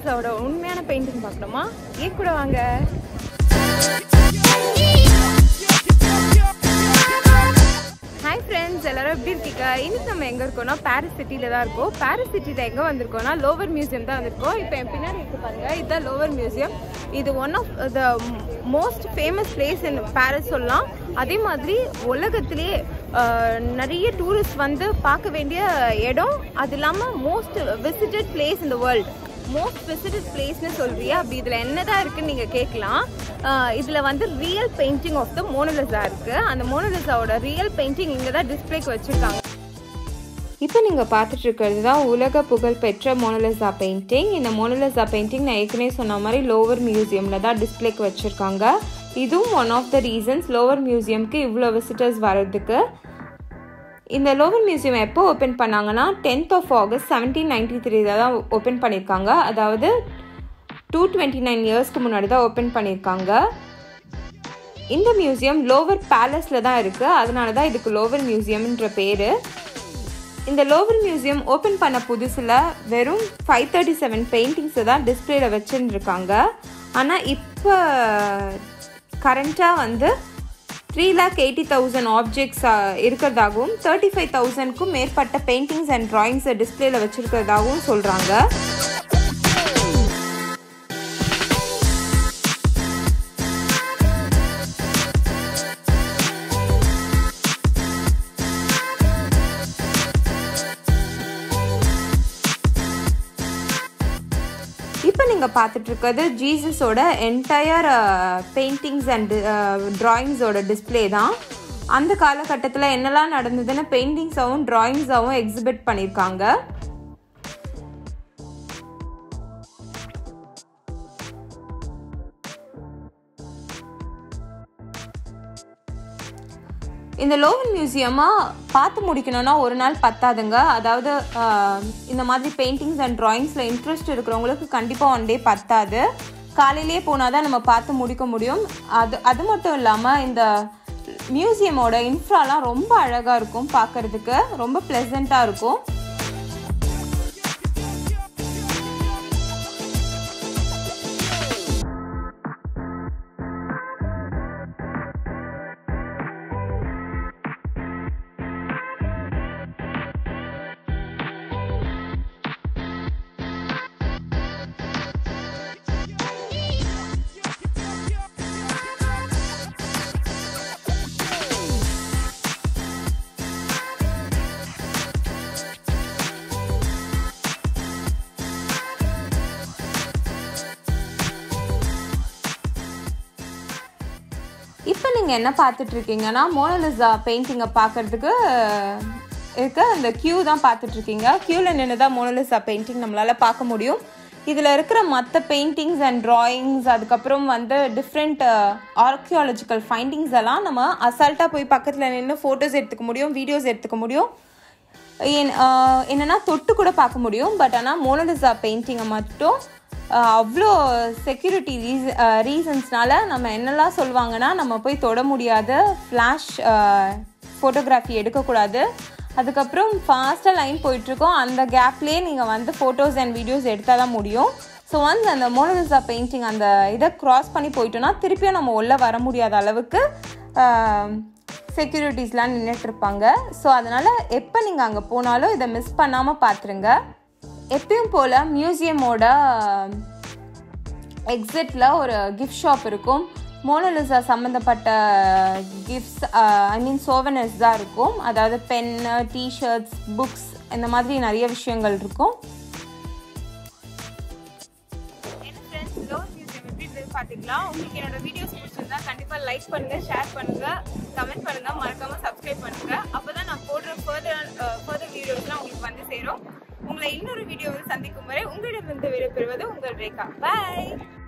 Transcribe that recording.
மோனலிசாவோட உண்மையான பெயிண்டிங் பார்க்கணுமா ஏன் கூட வாங்க ஹாய் ஃப்ரெண்ட்ஸ் எல்லாரும் எப்படி இருக்கீங்க இன்னைக்கு நம்ம எங்கே இருக்கோம்னா பாரிஸ் சிட்டியில் தான் இருக்கோம் பாரிஸ் சிட்டியில் எங்கே வந்திருக்கோம்னா லோவர் மியூசியம் தான் வந்திருக்கோம் இப்போ என் பின்னாடி இருக்கு பாருங்க இதுதான் லோவர் மியூசியம் இது one of the most famous place in Paris சொல்லலாம் அதே மாதிரி உலகத்திலேயே அஹ், நிறைய டூரிஸ்ட் வந்து பார்க்க வேண்டிய இடம் அது இல்லாமல் most visited place in the world most visited பிளேஸ்னு சொல்றியா அப்படி இதில் என்னதான் இருக்குன்னு நீங்கள் கேட்கலாம் இதில் வந்து real painting of the Mona Lisa இருக்குது அந்த மோனலிசாவோட ரியல் பெயிண்டிங் இங்கே தான் டிஸ்பிளேக்கு வச்சுருக்காங்க இப்போ நீங்கள் பார்த்துட்டு இருக்கிறது தான் உலக புகழ்பெற்ற மோனலிசா பெயிண்டிங் இந்த மோனலிசா பெயிண்டிங் நான் ஏற்கனவே சொன்ன மாதிரி லோவர் மியூசியமில் தான் டிஸ்பிளேக்கு வச்சுருக்காங்க இதுவும் one of the reasons Louvre மியூசியம்க்கு இவ்வளோ விசிட்டர்ஸ் வர்றதுக்கு இந்த லோவர் மியூசியம் எப்போ ஓப்பன் பண்ணாங்கன்னா tenth of August seventeen ninety த்ரீல தான் ஓப்பன் பண்ணியிருக்காங்க அதாவது டூ டுவெண்ட்டி நைன் இயர்ஸ்க்கு முன்னாடி தான் ஓப்பன் பண்ணியிருக்காங்க இந்த மியூசியம் லோவர் பேலஸில் தான் இருக்குது அதனால தான் இதுக்கு லோவர் மியூசியம்ன்ற பேர் இந்த லோவர் மியூசியம் ஓப்பன் பண்ண புதுசில் வெறும் ஃபைவ் தேர்ட்டி செவன் பெயிண்டிங்ஸை தான் டிஸ்பிளேல வச்சுருக்காங்க ஆனால் இப்போ கரண்ட்டாக வந்து three lakh eighty thousand objects இருக்கிறதாகவும் தேர்ட்டி ஃபைவ் தௌசண்ட்க்கும் மேற்பட்ட பெயிண்டிங்ஸ் அண்ட் ட்ராயிங்ஸை டிஸ்பிளேல வச்சுருக்கிறதாகவும் சொல்கிறாங்க இப்போ நீங்கள் பார்த்துட்டு இருக்கிறது ஜீசஸோட என்டையர் பெயிண்டிங்ஸ் அண்ட் ட்ராயிங்ஸோட டிஸ்பிளே தான் அந்த காலகட்டத்தில் என்னெல்லாம் நடந்ததுன்னு பெயிண்டிங்ஸாகவும் ட்ராயிங்ஸாகவும் எக்ஸிபிட் பண்ணியிருக்காங்க இந்த லோவன் மியூசியமாக பார்த்து முடிக்கணும்னா ஒரு நாள் பத்தாதுங்க அதாவது ஆஹ், இந்த மாதிரி பெயிண்டிங்ஸ் அண்ட் ட்ராயிங்ஸில் இன்ட்ரெஸ்ட் இருக்கிறவங்களுக்கு கண்டிப்பாக ஒன் டே பத்தாது காலையிலேயே போனால் தான் நம்ம பார்த்து முடிக்க முடியும் அது அது மட்டும் இல்லாமல் இந்த மியூசியமோட இன்ஃப்ராலாம் ரொம்ப அழகாக இருக்கும் பார்க்கறதுக்கு ரொம்ப ப்ளசண்ட்டாக இருக்கும் இப்போ நீங்கள் என்ன பார்த்துட்டு இருக்கீங்கன்னா மோனலிசா பெயிண்டிங்கை பார்க்கறதுக்கு இருக்க அந்த கியூ தான் பார்த்துட்டு இருக்கீங்க க்யூவில் நின்று தான் மோனலிசா பெயிண்டிங் நம்மளால் பார்க்க முடியும் இதில் இருக்கிற மற்ற பெயிண்டிங்ஸ் அண்ட் ட்ராயிங்ஸ் அதுக்கப்புறம் வந்து டிஃப்ரெண்ட் ஆர்கியாலஜிக்கல் ஃபைண்டிங்ஸ் எல்லாம் நம்ம அசால்ட்டாக போய் பக்கத்தில் நின்று ஃபோட்டோஸ் எடுத்துக்க முடியும் வீடியோஸ் எடுத்துக்க முடியும் என்- ஆஹ் என்னன்னா தொட்டு கூட பார்க்க முடியும் பட் ஆனால் மோனலிசா பெயிண்டிங்கை மட்டும் ஆஹ் அவ்வளோ செக்யூரிட்டி ரீச ரீசன்ஸ்னால நம்ம என்னெல்லாம் சொல்லுவாங்கன்னா நம்ம போய் தொட முடியாது ஃப்ளாஷ் ஃபோட்டோகிராஃபி எடுக்கக்கூடாது அதுக்கப்புறம் ஃபாஸ்ட்டாக லைன் போயிட்டுருக்கோம் அந்த கேப்லேயே நீங்கள் வந்து ஃபோட்டோஸ் அண்ட் வீடியோஸ் எடுத்தால் தான் முடியும் ஸோ ஒன்ஸ் அந்த மோனலிசா பெயிண்டிங் அந்த இதை க்ராஸ் பண்ணி போயிட்டோம்னா திருப்பியும் நம்ம உள்ளே வர முடியாத அளவுக்கு செக்யூரிட்டிஸ்லாம் நின்றுட்டுருப்பாங்க ஸோ அதனால் எப்போ நீங்கள் அங்கே போனாலும் இதை மிஸ் பண்ணாமல் பார்த்துருங்க எப்பயும் போல் மியூசியமோட எக்ஸிட்டில் ஒரு கிஃப்ட் ஷாப் இருக்கும் மோனலிசா சம்மந்தப்பட்ட கிஃப்ட்ஸ் ஐ மீன் சோவனர்ஸ் தான் இருக்கும் அதாவது பென்னு டிஷர்ட்ஸ் புக்ஸ் இந்த மாதிரி நிறைய விஷயங்கள் இருக்கும் பார்த்தீங்களா உங்களுக்கு என்னோட வீடியோஸ் பிடிச்சிருந்தா கண்டிப்பா லைக் பண்ணுங்க ஷேர் பண்ணுங்க கமெண்ட் பண்ணுங்க மறக்காம சப்ஸ்கிரைப் பண்ணுங்க அப்பதான் நான் போடுற ஃபர்தர் ஃபர்தர் வீடியோஸ்லாம் உங்களுக்கு வந்து சேரும் உங்களை இன்னொரு வீடியோவில் சந்திக்கும் வரை உங்களிடமிருந்து விடைபெறுவது உங்கள் ரேகா பாய்